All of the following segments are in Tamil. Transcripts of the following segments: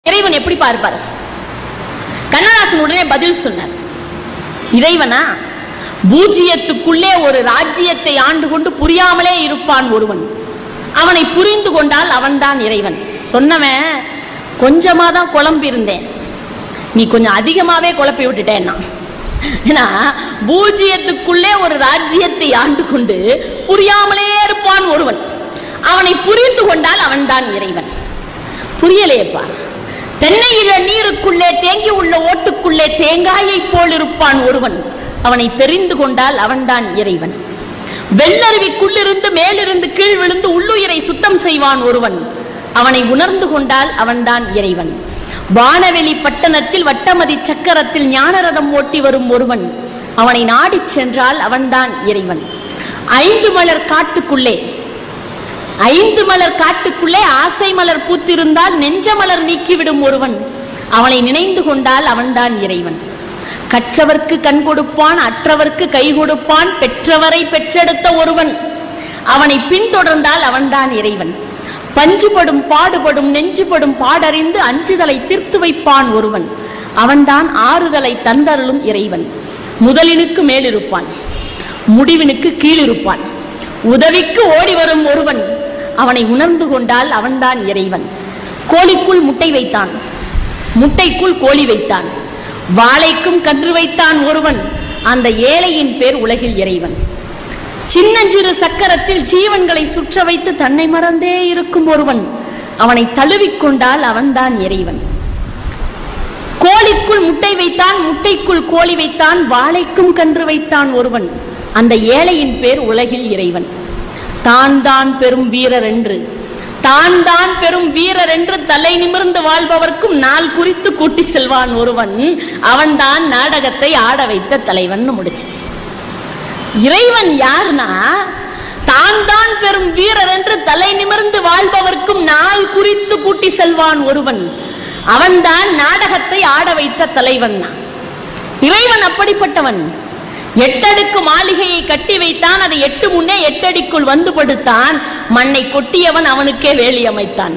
இறைவன் எப்படி பார்ப்பார் கண்ணதாசன் உடனே பதில் சொன்னார் இறைவனா பூஜ்ஜியத்துக்குள்ளே ஒரு ராஜ்யத்தை ஆண்டு கொண்டு புரியாமலே இருப்பான் ஒருவன் அவனை புரிந்து கொண்டால் அவன்தான் இறைவன் சொன்னவன் கொஞ்சமா தான் குழம்பி இருந்தேன் நீ கொஞ்சம் அதிகமாவே குழப்பி விட்டுட்டேன்னா ஏன்னா பூஜ்ஜியத்துக்குள்ளே ஒரு ராஜ்யத்தை ஆண்டு கொண்டு புரியாமலே இருப்பான் ஒருவன் அவனை புரிந்து கொண்டால் அவன்தான் இறைவன் புரியலையேப்பா தென்னை இள நீருக்குள்ளே தேங்கி உள்ள ஓட்டுக்குள்ளே தேங்காயை போல் இருப்பான் ஒருவன் அவனை தெரிந்து கொண்டால் அவன்தான் இறைவன் வெள்ளருவிக்குள்ளிருந்து மேலிருந்து கீழ் விழுந்து உள்ளுயிரை சுத்தம் செய்வான் ஒருவன் அவனை உணர்ந்து கொண்டால் அவன்தான் இறைவன் வானவெளி பட்டணத்தில் வட்டமதி சக்கரத்தில் ஞானரதம் ஓட்டி வரும் ஒருவன் அவனை நாடிச் சென்றால் அவன்தான் இறைவன் ஐந்து மலர் காட்டுக்குள்ளே ஐந்து மலர் காட்டுக்குள்ளே ஆசை மலர் பூத்திருந்தால் நெஞ்ச மலர் நீக்கிவிடும் ஒருவன் அவனை நினைந்து கொண்டால் அவன்தான் இறைவன் கற்றவர்க்கு கண் கொடுப்பான் அற்றவர்க்கு கை கொடுப்பான் பெற்றவரை பெற்றெடுத்த ஒருவன் அவனை பின்தொடர்ந்தால் அவன்தான் இறைவன் பஞ்சுபடும் பாடுபடும் நெஞ்சுபடும் பாடறிந்து அஞ்சுதலை தீர்த்து வைப்பான் ஒருவன் அவன்தான் ஆறுதலை தந்தருளும் இறைவன் முதலினுக்கு மேலிருப்பான் முடிவினுக்கு கீழிருப்பான் உதவிக்கு ஓடி வரும் ஒருவன் அவனை உணர்ந்து கொண்டால் அவன்தான் இறைவன் கோழிக்குள் முட்டை வைத்தான் முட்டைக்குள் கோழி வைத்தான் வாழைக்கும் கன்று வைத்தான் ஒருவன் அந்த ஏழையின் பேர் உலகில் இறைவன் சின்னஞ்சிறு சக்கரத்தில் ஜீவன்களை சுற்ற வைத்து தன்னை மறந்தே இருக்கும் ஒருவன் அவனை தழுவிக்கொண்டால் அவன்தான் இறைவன் கோழிக்குள் முட்டை வைத்தான் முட்டைக்குள் கோழி வைத்தான் வாழைக்கும் கன்று வைத்தான் ஒருவன் அந்த ஏழையின் பேர் உலகில் இறைவன் தான் தான் பெரும் வீரர் என்று தான் தான் பெரும் வீரர் என்று தலை நிமிர்ந்து வாழ்பவர்க்கும் நாள் குறித்து கூட்டி செல்வான் ஒருவன் அவன்தான் நாடகத்தை ஆட வைத்த தலைவன் முடிச்சு இறைவன் யாருன்னா தான் தான் பெரும் வீரர் என்று தலை நிமிர்ந்து வாழ்பவர்க்கும் நாள் குறித்து கூட்டி செல்வான் ஒருவன் அவன்தான் நாடகத்தை ஆட வைத்த தலைவன் இறைவன் அப்படிப்பட்டவன் எட்டடுக்கு மாளிகையை கட்டி வைத்தான் அதை எட்டு முன்னே எட்டடிக்குள் வந்து படுத்தான் மண்ணை கொட்டியவன் அவனுக்கே வேலி அமைத்தான்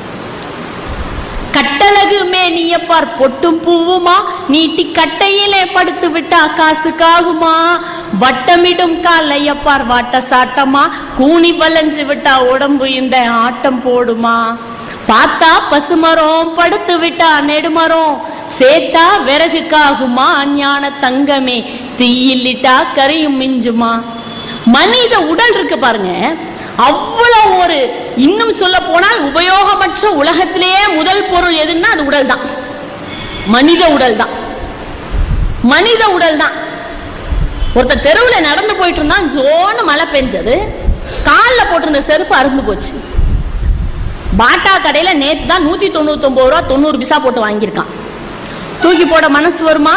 கட்டழகு மேனியப்பார் பொட்டும் பூவுமா நீட்டி கட்டையிலே படுத்து விட்டா காசுக்காகுமா வட்டமிடும் காலையப்பார் வாட்ட சாட்டமா கூனி வளைஞ்சு விட்டா உடம்பு இந்த ஆட்டம் போடுமா பார்த்தா பசுமரம் படுத்து விட்டா நெடுமரம் சேத்தா விறகுக்காகுமா ஞான தங்கமே தீயில்லிட்டா கரையும் மிஞ்சுமா மனித உடல் இருக்கு பாருங்க அவ்வளவு ஒரு இன்னும் சொல்ல போனால் உபயோகமற்ற உலகத்திலேயே முதல் பொருள் எதுன்னா அது உடல் தான் மனித உடல் தான் மனித உடல் தான் ஒருத்தர் தெருவில் நடந்து போயிட்டு இருந்தான் ஜோன்னு மழை பெஞ்சது காலில் போட்டிருந்த செருப்பு அருந்து போச்சு பாட்டா கடையில நேத்து தான் நூத்தி தொண்ணூத்தி ஒன்பது ரூபா தொண்ணூறு பிசா போட்டு வாங்கியிருக்கான் தூக்கி போட மனசு வருமா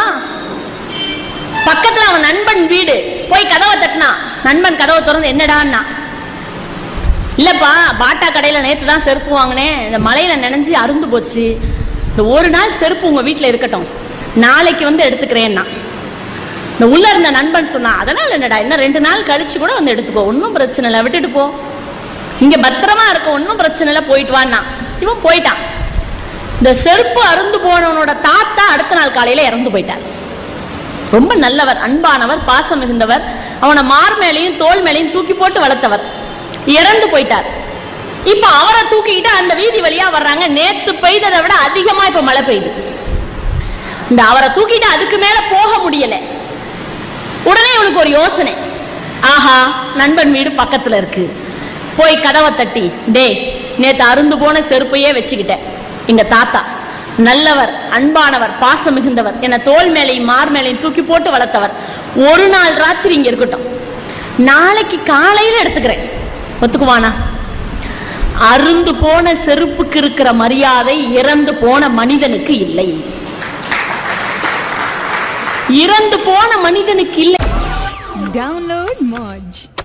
பக்கத்துல அவன் நண்பன் வீடு போய் கதவை தட்டினா நண்பன் கதவை திறந்து என்னடான்னா இல்லப்பா பாட்டா கடையில நேத்து தான் செருப்பு வாங்கினேன் இந்த மலையில நனைஞ்சு அருந்து போச்சு இந்த ஒரு நாள் செருப்பு உங்க வீட்டுல இருக்கட்டும் நாளைக்கு வந்து எடுத்துக்கிறேன்னா இந்த உள்ள இருந்த நண்பன் சொன்னான் அதனால என்னடா இன்னும் ரெண்டு நாள் கழிச்சு கூட வந்து எடுத்துக்கோ ஒன்றும் பிரச்சனை இல்லை விட்டுட்டு போ இங்க பத்திரமா இருக்க ஒன்றும் பிரச்சனை இல்லை போயிட்டு வான்னா இவன் போயிட்டான் இந்த செருப்பு அருந்து போனவனோட தாத்தா அடுத்த நாள் காலையில இறந்து போயிட்டார் ரொம்ப நல்லவர் அன்பானவர் பாசம் மிகுந்தவர் அவனை மார் மேலையும் தோல் மேலையும் தூக்கி போட்டு வளர்த்தவர் இறந்து போயிட்டார் இப்ப அவரை தூக்கிக்கிட்டு அந்த வீதி வழியா வர்றாங்க நேத்து பெய்ததை விட அதிகமா இப்ப மழை பெய்யுது இந்த அவரை தூக்கிட்டு அதுக்கு மேல போக முடியல உடனே இவனுக்கு ஒரு யோசனை ஆஹா நண்பன் வீடு பக்கத்துல இருக்கு போய் கதவை தட்டி டே நேத்து அருந்து போன செருப்பையே வச்சுக்கிட்டேன் எங்க தாத்தா நல்லவர் அன்பானவர் பாசம் மிகுந்தவர் என தோல் மேலையும் மார் மேலையும் தூக்கி போட்டு வளர்த்தவர் ஒரு நாள் ராத்திரி இங்க இருக்கட்டும் நாளைக்கு காலையில எடுத்துக்கிறேன் ஒத்துக்குவானா அருந்து போன செருப்புக்கு இருக்கிற மரியாதை இறந்து போன மனிதனுக்கு இல்லை இறந்து போன மனிதனுக்கு இல்லை Download Moj.